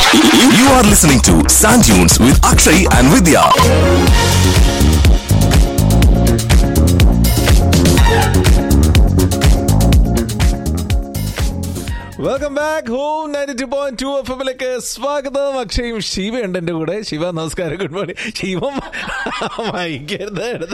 You are listening to Sand Dunes with Akshay and Vidya. Welcome back home ninety two point two F എമ്മിലേക്ക് സ്വാഗതം അക്ഷയും ശിവയുണ്ട് എന്റെ കൂടെ ശിവ നമസ്കാരം ഗുഡ് മോർണിംഗ് ശിവം വായിക്കരുത് എടുത്ത്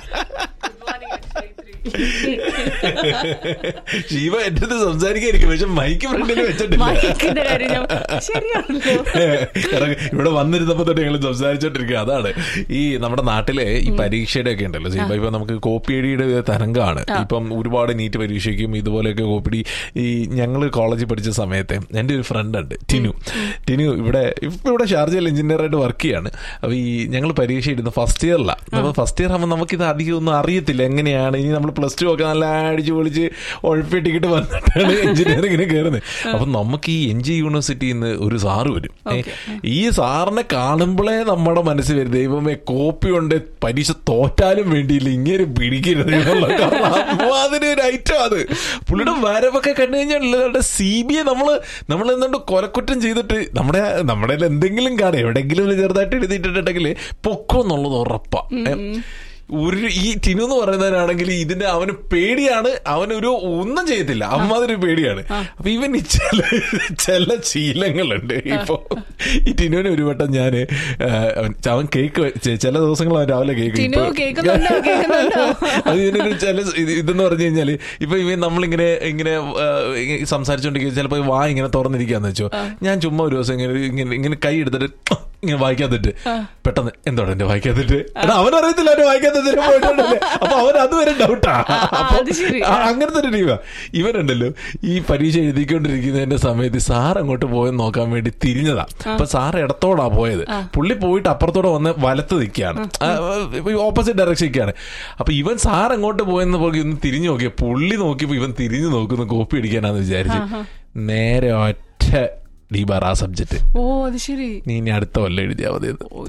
ശിവ എന്റെ അടുത്ത് സംസാരിക്കായിരിക്കും പക്ഷെ മൈക്ക് ഫ്രണ്ടിൽ വെച്ചിട്ടില്ല മയക്കിന്റെ കാര്യം ഞാൻ ശരിയാണല്ലോ കാരണം ഇവിടെ വന്നിരുന്നപ്പോ തൊട്ട് ഞങ്ങൾ സംസാരിച്ചോണ്ടിരിക്കുക അതാണ് ഈ നമ്മുടെ നാട്ടിലെ ഈ പരീക്ഷയുടെ ഒക്കെ ഉണ്ടല്ലോ ഇപ്പൊ ഇപ്പൊ നമുക്ക് കോപ്പിയടിയുടെ ഒരു തരംഗമാണ് ഇപ്പം ഒരുപാട് നീറ്റ് പരീക്ഷയ്ക്കും ഇതുപോലെയൊക്കെ കോപ്പിടി ഈ ഞങ്ങൾ കോളേജിൽ പഠിച്ച സമയത്ത് എൻ്റെ ഒരു ഫ്രണ്ട് ഉണ്ട് ടിനു ടിനു ഇവിടെ ഇപ്പൊ ഇവിടെ ഷാർജയിൽ എഞ്ചിനീയറായിട്ട് വർക്ക് ചെയ്യാണ് അപ്പൊ ഈ ഞങ്ങൾ പരീക്ഷ ഇടുന്ന ഫസ്റ്റ് ഇയറിലാണ് അപ്പൊ ഫസ്റ്റ് ഇയർ ആകുമ്പോൾ നമുക്കിത് അധികം ഒന്നും അറിയത്തില്ല എങ്ങനെയാണ് ഇനി നമ്മൾ പ്ലസ് ടു ഒക്കെ നല്ല അടിച്ചു പൊളിച്ച് ഉഴപ്പിട്ടിക്കിട്ട് വന്നിട്ടാണ് എഞ്ചിനീയറിങ്ങിന് കയറുന്നത് അപ്പൊ നമുക്ക് ഈ എൻ ജി യൂണിവേഴ്സിറ്റിയിൽ നിന്ന് ഒരു സാറ് വരും ഏ, ഈ സാറിനെ കാണുമ്പോഴേ നമ്മുടെ മനസ്സിൽ വരും ദൈവമേ കോപ്പി കൊണ്ട് പരീക്ഷ തോറ്റാലും വേണ്ടിയില്ല ഇങ്ങനെ പിടിക്കരുത് എന്നുള്ള കാരണം അമ്മാതിരി ഒരു ഐറ്റം അത് പുള്ളിയുടെ വരവൊക്കെ കണ്ടു കഴിഞ്ഞാൽ സി ബി ഐ നമ്മള് നമ്മൾ എന്തുകൊണ്ട് കൊലക്കുറ്റം ചെയ്തിട്ട് നമ്മുടെ നമ്മുടെ കയ്യിൽ എന്തെങ്കിലും കാണും എവിടെയെങ്കിലും ഒരു ചെറുതായിട്ട് എഴുതിയിട്ടുണ്ടെങ്കിൽ പൊക്കോ എന്നുള്ളത് ഉറപ്പാ ഏ, ഒരു ഈ ടിനു എന്ന് പറയുന്നവനാണെങ്കിൽ ഇതിന്റെ അവന് പേടിയാണ് അവനൊരു ഒന്നും ചെയ്യത്തില്ല അമ്മാതിരി പേടിയാണ് അപ്പൊ ഇവൻ ഈ ചില ചില ശീലങ്ങളുണ്ട് ഇപ്പൊ ഈ ടിനുവിന് ഒരു വട്ടം ഞാന് ആ, അവൻ- അവൻ കേക്ക് ചില ദിവസങ്ങൾ അവൻ രാവിലെ കേക്ക് ടിനു ഇപ്പൊ- കേൾക്കുന്നുണ്ടോ കേൾക്കുന്നുണ്ടോ അത് ഇതിനൊരു ചില ഇത് ഇതെന്ന് പറഞ്ഞു കഴിഞ്ഞാല് ഇപ്പൊ ഇവൻ നമ്മളിങ്ങനെ ഇങ്ങനെ ആ, ഇങ്ങനെ സംസാരിച്ചോണ്ടിരിക്കുക ചിലപ്പോ വാ ഇങ്ങനെ തുറന്നിരിക്കാന്ന് വെച്ചോ ഞാൻ ചുമ്മാ ഒരു ദിവസം ഇങ്ങനെ ഇങ്ങനെ ഇങ്ങനെ കൈ എടുത്തിട്ട് ഇങ്ങനെ വായിക്കാത്തിട്ട് പെട്ടെന്ന് എന്തോടെ എന്റെ വായിക്കാത്തിട്ട് എടാ അവനറിയത്തില്ല അവന്റെ വായിക്കാത്തതിന് പോയിട്ടുണ്ടല്ലേ അപ്പൊ അവൻ അതുവരെ ഡൗട്ടാ അപ്പൊ അത് ശരി. ആ, അങ്ങനത്തെ ഒരു ടീമാ ഇവനുണ്ടല്ലോ ഈ പരീക്ഷ എഴുതിക്കൊണ്ടിരിക്കുന്നതിന്റെ സമയത്ത് സാർ അങ്ങോട്ട് പോയെന്ന് നോക്കാൻ വേണ്ടി തിരിഞ്ഞതാ അപ്പൊ സാർ ഇടത്തോടാ പോയത് പുള്ളി പോയിട്ട് അപ്പുറത്തോടെ വന്ന് വലത്ത് നിൽക്കുകയാണ് ഓപ്പോസിറ്റ് ഡയറക്ഷൻ നിൽക്കുകയാണ് അപ്പൊ ഇവൻ സാർ അങ്ങോട്ട് പോയെന്ന് പോയി ഒന്ന് തിരിഞ്ഞു നോക്കിയ പുള്ളി നോക്കിയപ്പോ ഇവൻ തിരിഞ്ഞു നോക്കുന്നു കോപ്പി അടിക്കാനാന്ന് വിചാരിച്ച് നേരെ ഒറ്റ ഡീബാർ ആ സബ്ജക്ട് ഓ അത് ശരി നീ ഇനി അടുത്ത കൊല്ലം എഴുതിയാ മതി എന്ന്. ഓ,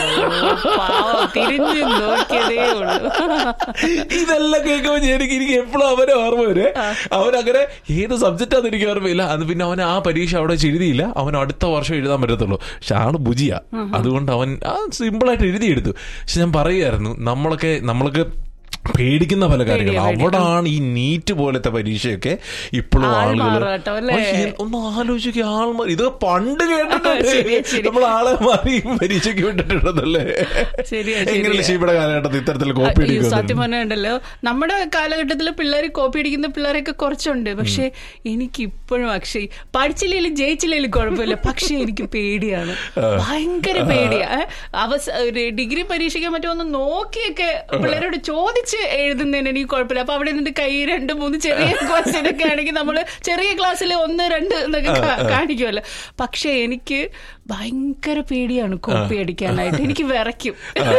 പാവം, തിരിഞ്ഞു നോക്കിയതേ ഉള്ളൂ ഇതെല്ലാം കേൾക്കുമ്പോൾ എനിക്ക് എനിക്ക് എപ്പോഴും അവനെ ഓർമ്മ വരെ അവൻ അങ്ങനെ ഏത് സബ്ജക്റ്റ് ആണെന്ന് എനിക്ക് ഓർമ്മയില്ല അത് പിന്നെ അവൻ ആ പരീക്ഷ അവിടെ വെച്ച് എഴുതിയില്ല അവൻ അടുത്ത വർഷം എഴുതാൻ പറ്റത്തുള്ളൂ പക്ഷെ ആള് ബുജിയ അതുകൊണ്ട് അവൻ ആ സിമ്പിളായിട്ട് എഴുതിയെടുത്തു പക്ഷെ ഞാൻ പറയുമായിരുന്നു നമ്മളൊക്കെ നമ്മളൊക്കെ പേടിക്കുന്ന പല കാര്യങ്ങളും അവിടാണ് ഈ നീറ്റ് പോലത്തെ പരീക്ഷയൊക്കെ ഇപ്പോഴും ആളുകൾ ആൾമാറാട്ടം അല്ലേ? ഒന്ന് ആലോചിക്കുക ആൾമാർ ഇത് പണ്ട് കേട്ടിട്ടുണ്ട് ശരിയാ, ശരി. നമ്മൾ ആളെ മാറി പരീക്ഷയ്ക്ക് വിട്ടിട്ടുണ്ടെന്നല്ലേ ശരിയാ, എങ്ങനെ ശരിയാ. ശിവയുടെ കാലഘട്ടത്തിൽ ഇത്തരത്തിൽ കോപ്പി അയ്യോ, സത്യം അടിക്കുന്നു പറഞ്ഞുണ്ടല്ലോ നമ്മുടെ കാലഘട്ടത്തിൽ പിള്ളേർ കോപ്പി അടിക്കുന്ന പിള്ളേരൊക്കെ കുറച്ചുണ്ട് പക്ഷെ എനിക്ക് ഇപ്പോഴും അക്ഷയ് പഠിച്ചില്ലെങ്കിലും ജയിച്ചില്ലെങ്കിലും കുഴപ്പമില്ല പക്ഷെ എനിക്ക് പേടിയാണ് ഭയങ്കര പേടിയാ ഏ, അവസ ഒരു ഡിഗ്രി പരീക്ഷിക്കാൻ പറ്റുമോ നോക്കിയൊക്കെ പിള്ളേരോട് ചോദിച്ച് എഴുതുന്നതിന് എനിക്ക് കുഴപ്പമില്ല അപ്പൊ അവിടെ നിന്നിട്ട് കൈ രണ്ട് മൂന്ന് ചെറിയ ക്വസ്റ്റ്യൻ ഒക്കെ ആണെങ്കിൽ നമ്മള് ചെറിയ ക്ലാസ്സിൽ ഒന്ന് രണ്ട് എന്നൊക്കെ കാ- കാണിക്കുമല്ലോ പക്ഷെ എനിക്ക് ഭയങ്കര പേടിയാണ് കോപ്പി അടിക്കാനായിട്ട് എനിക്ക് വിറയ്ക്കും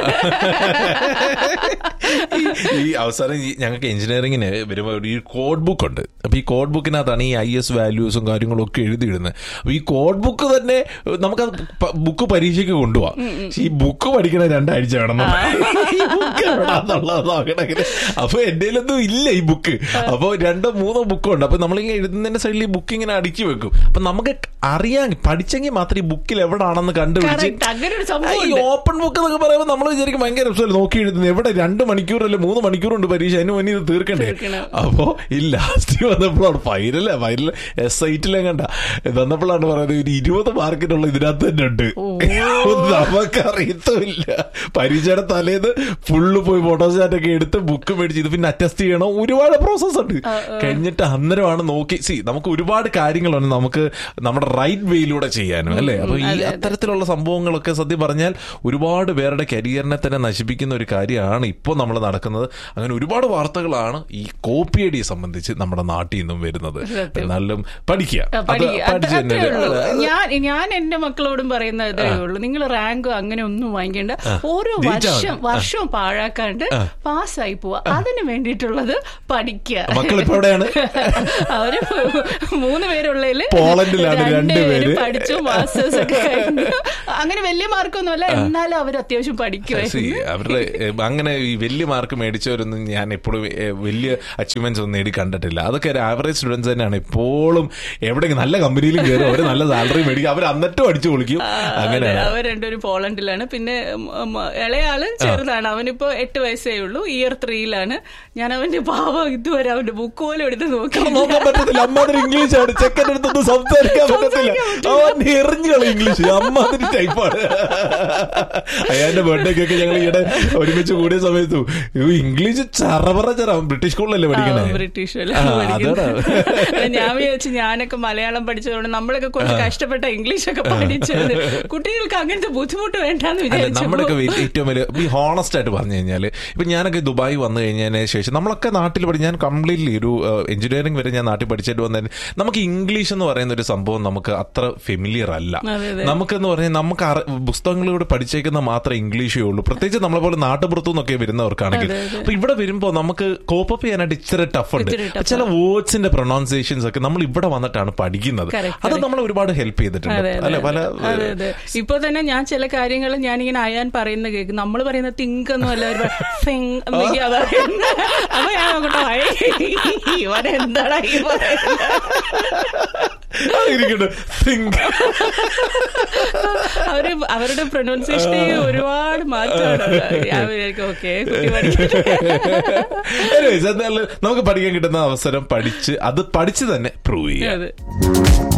ഈ- ഈ അവസാനം ഈ ഞങ്ങൾക്ക് എഞ്ചിനീയറിങ്ങിന് വരുമ്പോൾ ഈ കോഡ് ബുക്ക് ഉണ്ട് അപ്പൊ ഈ കോഡ് ബുക്കിനകത്താണ് ഈ ഐ എസ് വാല്യൂസും കാര്യങ്ങളും ഒക്കെ എഴുതിയിടുന്നത് അപ്പൊ ഈ കോഡ് ബുക്ക് തന്നെ നമുക്ക് ബുക്ക് പരീക്ഷയ്ക്ക് കൊണ്ടുപോവാം പക്ഷെ ഈ ബുക്ക് പഠിക്കണ രണ്ടാഴ്ച വേണം ഈ ബുക്ക് എവിടാന്നുള്ളത് നോക്കണമെങ്കിൽ അപ്പൊ എന്റെ ഒന്നും ഇല്ല ഈ ബുക്ക് അപ്പൊ രണ്ടോ മൂന്നോ ബുക്കുണ്ട് അപ്പൊ നമ്മളിങ്ങനെ എഴുതുന്നതിന്റെ സൈഡിൽ ഈ ബുക്ക് ഇങ്ങനെ അടുക്കി വെക്കും അപ്പൊ നമുക്ക് അറിയാൻ പഠിച്ചെങ്കിൽ മാത്രം ഈ ബുക്കിൽ എവിടാണെന്ന് കണ്ടുപിടിച്ച് Correct. അങ്ങനെ ഒരു ഈ സംഭവം ഓപ്പൺ ബുക്ക് എന്നൊക്കെ പറയുമ്പോൾ നമ്മൾ വിചാരിക്കും ഭയങ്കര രസമല്ലേ നോക്കി എഴുതുന്നത് എവിടെ രണ്ട് മണിക്കൂർ അല്ലെ മൂന്ന് മണിക്കൂറുണ്ട് പരീക്ഷ അതിന് മുന്നേ ഇത് തീർക്കണ്ടേ തീർക്കണം. അപ്പോ ഈ ലാസ്റ്റ് വന്നപ്പോഴാണ് ഫൈനല് ഫൈനൽ എസ് ഐറ്റിലെ കണ്ട വന്നപ്പോഴാണ് പറയുന്നത് ഒരു ഇരുപത് മാർക്കിനുള്ള ഇതിനകത്ത് തന്നെ ഉണ്ട് നമുക്കറിയത്തുമില്ല പരീക്ഷയുടെ തലേന്ന് ഫുള്ള് പോയി ഫോട്ടോസ്റ്റാറ്റ് ഒക്കെ എടുത്ത് ബുക്ക് മേടിച്ച് ഇത് പിന്നെ അറ്റസ്റ്റ് ചെയ്യണം ഒരുപാട് പ്രോസസ് ഉണ്ട് കഴിഞ്ഞിട്ട് അന്നേരമാണ് നോക്കി സി നമുക്ക് ഒരുപാട് കാര്യങ്ങളുണ്ട് നമുക്ക് നമ്മുടെ റൈറ്റ് വേയിലൂടെ ചെയ്യാനും അല്ലേ അപ്പൊ ഈ അത്തരത്തിലുള്ള സംഭവങ്ങളൊക്കെ സത്യം പറഞ്ഞാൽ ഒരുപാട് പേരുടെ കരിയറിനെ തന്നെ നശിപ്പിക്കുന്ന ഒരു കാര്യമാണ് ഇപ്പോൾ നമ്മൾ നടക്കുന്നത് അങ്ങനെ ഒരുപാട് വാർത്തകളാണ് ഈ കോപ്പിയടിയെ സംബന്ധിച്ച് നമ്മുടെ നാട്ടിൽ നിന്നും വരുന്നത് എന്നാലും പഠിക്കുക ആ, അത് പഠി- അത് പഠിച്ച് തന്നെ അത്രേ ഉള്ളൂ. അത് ഞാൻ ഞാൻ എന്റെ മക്കളോടും പറയുന്ന ഇതേ ഉള്ളൂ നിങ്ങൾ റാങ്കോ അങ്ങനെ ഒന്നും വാങ്ങിക്കേണ്ട ഓരോ ജയിച്ചാ വർഷം മതി. വർഷവും പാഴാക്കാണ്ട് പാസ്സായി പോവാ അതിന് വേണ്ടിയിട്ടുള്ളത് പഠിക്കുക മക്കളിപ്പോ എവിടെയാണ് അവര് മൂന്ന് പേരുള്ളതില് പോളണ്ടിലാണ് രണ്ട് രണ്ടുപേര് പേര്. പഠിച്ചു മാസ്റ്റേഴ്സ് ഒക്കെ കഴിഞ്ഞു അങ്ങനെ വലിയ മാർക്കൊന്നുമല്ല എന്നാലും അവർ അത്യാവശ്യം See, പഠിക്കുമായിരുന്നു അവരുടെ ഏ, അങ്ങനെ ഈ വലിയ മാർക്ക് മേടിച്ചവരൊന്നും ഞാൻ എപ്പോഴും ഏ, വലിയ അച്ചീവ്മെന്റ്സ് ഒന്നും നേടി കണ്ടിട്ടില്ല അതൊക്കെ ഒരു ആവറേജ് സ്റ്റുഡൻസ് തന്നെയാണ് എപ്പോഴും എവിടെയെങ്കിലും നല്ല കമ്പനിയിലും കയറും അവർ നല്ല സാലറി മേടിക്കും അവർ എന്നിട്ടും അടിച്ചു പൊളിക്കും അങ്ങനെയാണ് അവർ രണ്ടുപേരും പോളണ്ടിലാണ് പിന്നെ ഉം, ഉം, ഇളയാള് ചെറുതാണ് അവനിപ്പോ എട്ട് വയസ്സേ ഉള്ളൂ ഇയർ ത്രീയിലാണ് ഞാൻ അവന്റെ പാവം ഇതുവരെ അവന്റെ ബുക്ക് പോലും എടുത്ത് നോക്കി നോക്കാൻ പറ്റത്തില്ല അമ്മാതിരി ഇംഗ്ലീഷ് ആണ് ചെക്കൻ്റെ അടുത്തൊന്നും സംസാരിക്കാൻ പറ്റത്തില്ല അവൻ എറിഞ്ഞു കളി ഇംഗ്ലീഷ് അമ്മാതിരി ടൈപ്പാണ് അയാളുടെ ബർത്ത്ഡേക്കൊക്കെ ഞങ്ങൾ ഈയിടെ ഒരുമിച്ച് കൂടിയ സമയത്തു "അയ്യോ, ഇംഗ്ലീഷ് ചറപറ ചറ ബ്രിട്ടീഷ് സ്കൂളിലല്ലേ പഠിക്കണേ ബ്രിട്ടീഷ് ആ, അതാണ്. ഞാൻ വിചാരിച്ചു ഞാനൊക്കെ മലയാളം പഠിച്ചതുകൊണ്ട് നമ്മളൊക്കെ കുറച്ച് കഷ്ടപ്പെട്ട ഇംഗ്ലീഷ് ഒക്കെ പഠിച്ചത് കുട്ടികൾക്ക് അങ്ങനത്തെ ബുദ്ധിമുട്ട് വേണ്ടെന്ന് അല്ല നമ്മുടെയൊക്കെ വിചാരിച്ചു വലിയ- ഏറ്റവും വലിയ ഈ ഹോണസ്റ്റ് ആയിട്ട് പറഞ്ഞു കഴിഞ്ഞാല് ഇപ്പൊ ഞാനൊക്കെ ദുബായി വന്നു കഴിഞ്ഞതിന് ശേഷം നമ്മളൊക്കെ നാട്ടിൽ പഠി ഞാൻ കംപ്ലീറ്റ്ലി ഒരു എഞ്ചിനീയറിംഗ് വരെ ഞാൻ നാട്ടിൽ പഠിച്ചിട്ട് വന്നതിന് നമുക്ക് ഇംഗ്ലീഷ് എന്ന് പറയുന്ന ഒരു സംഭവം നമുക്ക് അത്ര ഫെമിലിയർ അല്ല അതെ, അതെ. നമുക്കെന്ന് പറഞ്ഞാൽ നമുക്ക് അറി- പുസ്തകങ്ങളിലൂടെ പഠിച്ചേക്കുന്ന മാത്രം ഇംഗ്ലീഷേ ഉള്ളൂ പ്രത്യേകിച്ച് നമ്മളെ പോലെ നാട്ടുപുറത്തു നിന്നൊക്കെ വരുന്നവർക്കാണെങ്കിൽ അതെ, അതെ. അപ്പൊ ഇവിടെ വരുമ്പോൾ നമുക്ക് കോപ്പപ്പ് ചെയ്യാനായിട്ട് ഇച്ചിരി ടഫ് ഉണ്ട് ഇച്ചിരി tough ചില വേർഡ്സിന്റെ പ്രൊണൗൺസിയേഷൻസ് ഒക്കെ നമ്മൾ ഇവിടെ വന്നിട്ടാണ് പഠിക്കുന്നത് Correct, അത് correct. നമ്മൾ ഒരുപാട് ഹെൽപ്പ് ചെയ്തിട്ടുണ്ട് അതെ, അതെ, അല്ലെ പല അതെ, അതെ. ഇപ്പൊ തന്നെ ഞാൻ ചില കാര്യങ്ങൾ ഞാനിങ്ങനെ അയാൻ പറയുന്ന കേൾക്കും നമ്മൾ പറയുന്ന തിങ്ക് ഒന്നും അല്ല അവര് പറ- think എന്നൊക്കെയാ പറയുന്നത്. അപ്പൊ ഞാൻ നോക്കട്ടെ ഇവൻ എന്താടാ ഈ പറയുന്നത് ഇരിക്കട്ടെ തിങ്ക് അവര് അവരുടെ പ്രൊനൗൺസിയേഷനിൽ ഒരുപാട് മാറ്റമാണ് ഞാൻ വിചാരിക്കും ഓക്കെ കുട്ടി പഠിക്കട്ടെ Anyways, എന്തായാലും നമുക്ക് പഠിക്കാൻ കിട്ടുന്ന അവസരം പഠിച്ച് അത് പഠിച്ച് തന്നെ പ്രൂവ് ചെയ്യാം അതെ